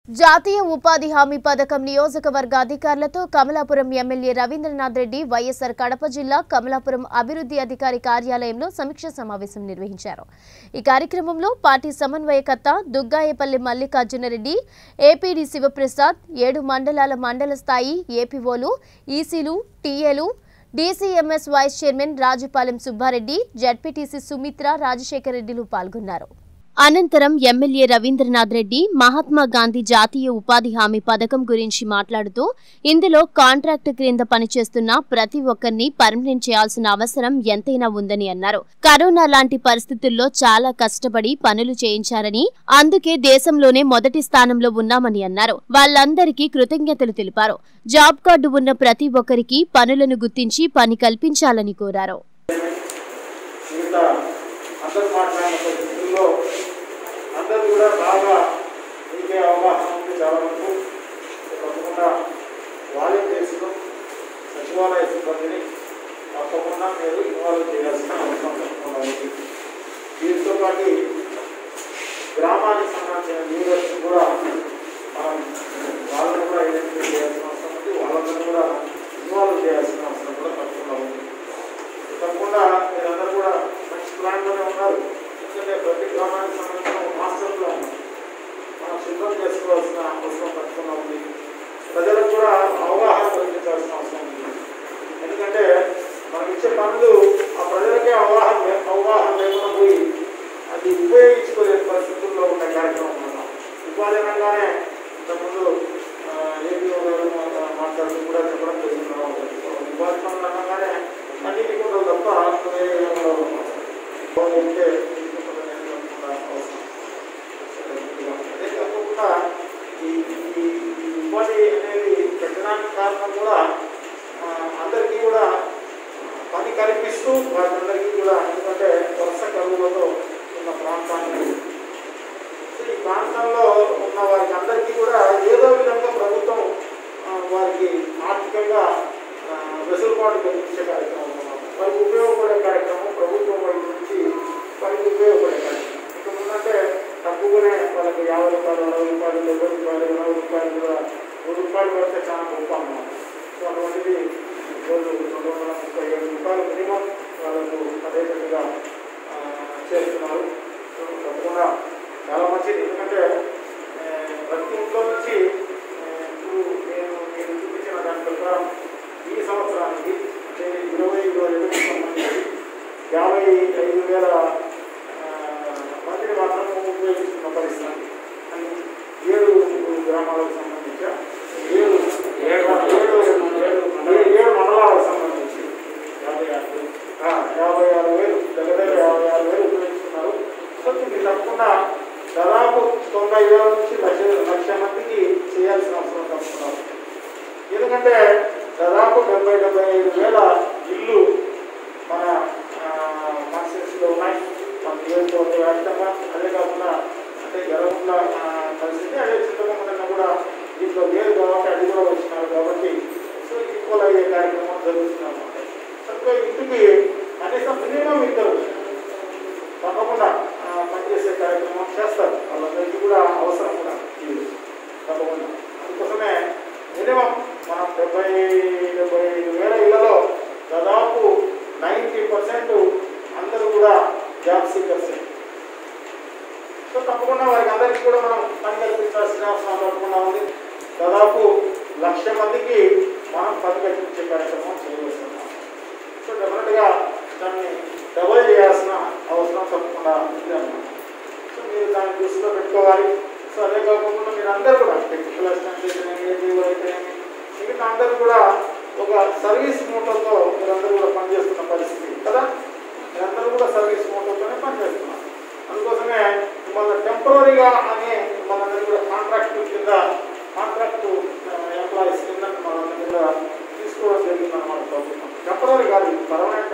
జాతీయ ఉపాధి హామీ పథకం నియోజకవర్గ అధికారులతో కమలాపురం ఎమ్మెల్యే రవీంద్రనాథ్ రెడ్డి వైఎస్ఆర్ కడప జిల్లా కమలాపురం అభివృద్ధి అధికారి కార్యాలయంలో సమీక్ష సమావేశం నిర్వహించారు ఈ కార్యక్రమంలో పార్టీ సమన్వయకర్త దుగ్గాయపల్లి మల్లికార్జునరెడ్డి ఏపీడీ శివప్రసాద్ ఏడు మండలాల మండల స్థాయి ఏపీఓలు ఈసీలు టీఏలు DCMS vice chairman Rajupalem Subbareddy ZPTC Sumitra Rajasekhara రెడ్డిలు పాల్గొన్నారు అనంతరం ఎమ్మెల్యే రవీంద్రనాథ్ రెడ్డి మహాత్మా గాంధీ జాతీయ ఉపాధి హామీ పథకం గురించి మాట్లాడుతూ ఇందులో కాంట్రాక్ట్ క్రింద పనిచేస్తున్న ప్రతి ఒక్కరిని పర్మనెంట్ చేయాల్సిన అవసరం ఎంతైనా ఉందని అన్నారు కరోనా లాంటి పరిస్థితుల్లో చాలా కష్టపడి పనులు చేయించారని అందుకే దేశంలోనే మొదటి స్థానంలో ఉన్నామని అన్నారు వాళ్ళందరికీ కృతజ్ఞతలు తెలిపారు జాబ్ కార్డు ఉన్న ప్రతి ఒక్కరికి పనులను గుర్తించి పని కల్పించాలని కోరారు మిగతా అందరూ మాట్లాడిన పరిస్థితుల్లో అందరూ కూడా బాగా మీకే అవగాహన ఉంది చాలా వరకు తప్పకుండా వాలంటీర్స్ను సచివాలయ సిబ్బందిని తప్పకుండా మీరు ఇన్వాల్వ్ చేయాల్సిన అవసరం తప్పకుండా ఉంది దీంతో పాటు గ్రామానికి సంబంధించిన లీడర్స్ కూడా మనం వాళ్ళని కూడా ఐడెంటిఫై చేయాల్సిన అవసరం ఉంది వాళ్ళందరూ కూడా ఇన్వాల్వ్ చేయాల్సిన అవసరం కూడా తప్పకుండా ఉంది తప్పకుండా మీరందరూ కూడా మంచి ప్లాన్లోనే ఉన్నారు ఎందుకంటే ప్రతి గ్రామానికి సంబంధించిన ఒక మాస్టర్ ప్లాన్ మనం సిద్ధం చేసుకోవాల్సిన అవసరం తప్పకుండా ఉంది ప్రజలకు కూడా అవగాహన కల్పించాల్సిన అవసరం ఉంది ఎందుకంటే మనం ఇచ్చే పనులు ఆ ప్రజలకే అవగాహన లే- అవగాహన లేకుండా పోయి అది ఉపయోగించుకోలేని పరిస్థితుల్లో ఉన్న కార్యక్రమం మనం ఉపాధి రంగానే ఇంతకుముందు ఆ, ఏపీ గారు మా- మాట్లాడుతూ కూడా చెప్పడం జరిగింది ఉపాధి పనులు అనగానే అన్నిటి కూడా తప్ప వేరే రంగంలో ఉన్నాం. వాళ్ళు ఉంటే తీసుకుంటారని అనుకుంటున్నా అవసరం. అదే కాకుండా ఈ ఈ ఈ ఉపాధి అనేది పెట్టడానికి కారణం కూడా ఆ, అందరికీ కూడా పని కల్పిస్తూ వాళ్ళందరికీ కూడా ఎందుకంటే వరుస కరువులతో ఉన్న ప్రాంతాన్ని సో ఈ ప్రాంతంలో ఉన్న వారికి అందరికీ కూడా ఏదో విధంగా ప్రభుత్వం ఆ, వారికి ఆర్థికంగా ఆ, వెసులుబాటు కల్పించే కార్యక్రమం అన్నమాట. వారికి ఉపయోగపడే కార్యక్రమం ప్రభుత్వం వైపు నుంచి వారికి ఉపయోగపడే కార్యక్రమం ఇంకా ముందంటే తక్కువనే వాళ్ళకి యాభై రూపాయలు అరవై రూపాయలు డెబ్బై రూపాయలు ఇరవై రూపాయలు కూడా నూరు రూపాయలు పడితే చాలా గొప్ప అన్నమాట సో అటువంటిది ఈరోజు రెండు వందల ముప్పై ఏడు రూపాయలు మినిమం వాళ్ళకు అదేవిధంగా ఆ, చేస్తున్నారు సో తప్పకుండా చాలా మంచిది ఎందుకంటే ఆ, ప్రతి ఇంట్లో నుంచి ఆ, ఇప్పుడు నేను నేను చూపించిన దాని ప్రకారం ఈ సంవత్సరానికి అంటే ఇరవై ఇరవై ఒకటికి సంబంధించి యాభై ఐదు వేల ఆ, మందిని మాత్రం ఉపయోగిస్తున్న పరిస్థితి అని ఏడు గ్రామాలకు సంబంధించి ఏడు ఏడు ఏడు ఏడు ఏడు మండలాలకు సంబంధించి యాభై ఆరు వేలు ఆ, యాభై ఆరు వేలు దగ్గర దగ్గర యాభై ఆరు వేలు ఉపయోగిస్తున్నారు సో ఇది తప్పకుండా దాదాపు తొంభై వేల నుంచి లక్ష లక్ష మందికి చేయాల్సిన అవసరం తప్పకుండా ఉంది. ఎందుకంటే దాదాపు డెబ్బై డెబ్బై ఐదు వేల ఇల్లు మన కాన్స్టిట్యూన్సీలో ఉన్నాయి మన నియోజకవర్గ వ్యాప్తంగా అదే కాకుండా అంటే ఎర్రగుంట్ల ఆ, పరిస్థితి అదే చింతకొండ కూడా దీంట్లో లేదు కాబట్టి అది కూడా వచ్చినారు కాబట్టి సో ఈక్వల్ అయ్యే కార్యక్రమం జరుగుతున్నాం సో ఇంటికి కనీసం మినిమం ఇద్దరు తప్పకుండా ఆ, పనిచేసే కార్యక్రమం చేస్తారు వాళ్ళందరికీ కూడా అవసరం కూడా ఇది తప్పకుండా అందుకోసమే మినిమం మనం డెబ్బై డెబ్బై ఐదు వేల ఇళ్లలో దాదాపు నైంటీ పర్సెంట్ అందరూ కూడా జాబ్ సీకర్స్ సో తప్పకుండా వారికి అందరికీ కూడా మనం పని కల్పించాల్సిన అవసరం తప్పకుండా ఉంది దాదాపు లక్ష మందికి మనం పని కల్పించే కార్యక్రమం చేయవలసి ఉన్నాం సో డెఫినెట్గా దాన్ని డబల్ చేయాల్సిన అవసరం తప్పకుండా ఉంది అన్నమాట సో మీరు దాన్ని దృష్టిలో పెట్టుకోవాలి సో అదే కాకుండా మీరు అందరూ కూడా టెక్నికల్ అసిస్టెంట్ అయితేనేమి ఏపీఓ అయితేనేమి మిగతా అందరూ కూడా ఒక సర్వీస్ మోటోతో మీరందరూ కూడా పనిచేస్తున్న పరిస్థితి కదా మీరందరూ కూడా సర్వీస్ మోటోతోనే పనిచేస్తున్నారు అందుకోసమే మన టెంపరీగా అనే మనందరూ కూడా కాంట్రాక్ట్ కింద కాంట్రాక్ట్ ఎంప్లాయీస్ కింద మనందరూ కూడా తీసుకోవడం జరిగింది అన్నమాట ప్రభుత్వం టెంపరీ కాదు పర్మనెంట్